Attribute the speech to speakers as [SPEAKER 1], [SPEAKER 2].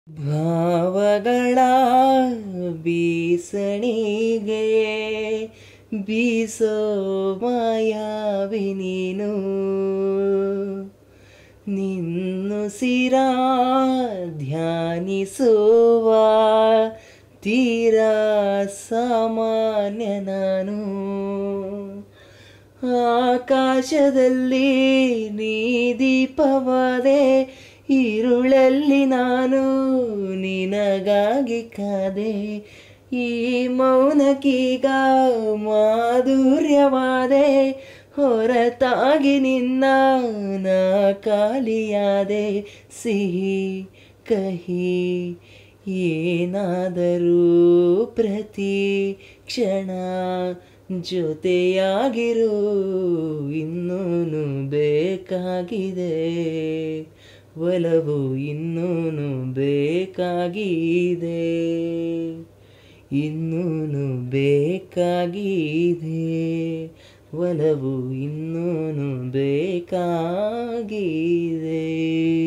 [SPEAKER 1] ಭಾವಗಳ ಬೀಸಣಿಗೆ ಬೀಸೋ ಮಾಯಾವಿ ನೀನು ನಿನ್ನುಸಿರ ಧ್ಯಾನಿಸುವ ತೀರಾ ಸಾಮಾನ್ಯ ನಾನು ಆಕಾಶದಲ್ಲಿ ನೀ ದೀಪವಾದೆ ഇരുಳಲ್ಲಿ ನಾನು ನಿನಗಾಗಿ ಕಾದೆ ಈ ಮೌನಕ್ಕೀಗ ಮಾಧುರ್ಯವಾದೆ ಹೊರತಾಗಿ ನಿನ್ನ ನಾ ಖಾಲಿಯಾದೆ ಸಿಹಿ ಕಹಿ ಏನಾದರೂ ಪ್ರತಿ ಕ್ಷಣ ಜೊತೆಯಾಗಿರು ಇನ್ನೂನು ಬೇಕಾಗಿದೆ ಒಲವು ಇನ್ನೂನು ಬೇಕಾಗಿದೆ ಇನ್ನೂನು ಬೇಕಾಗಿದೆ ಒಲವು ಇನ್ನೂನು ಬೇಕಾಗಿದೆ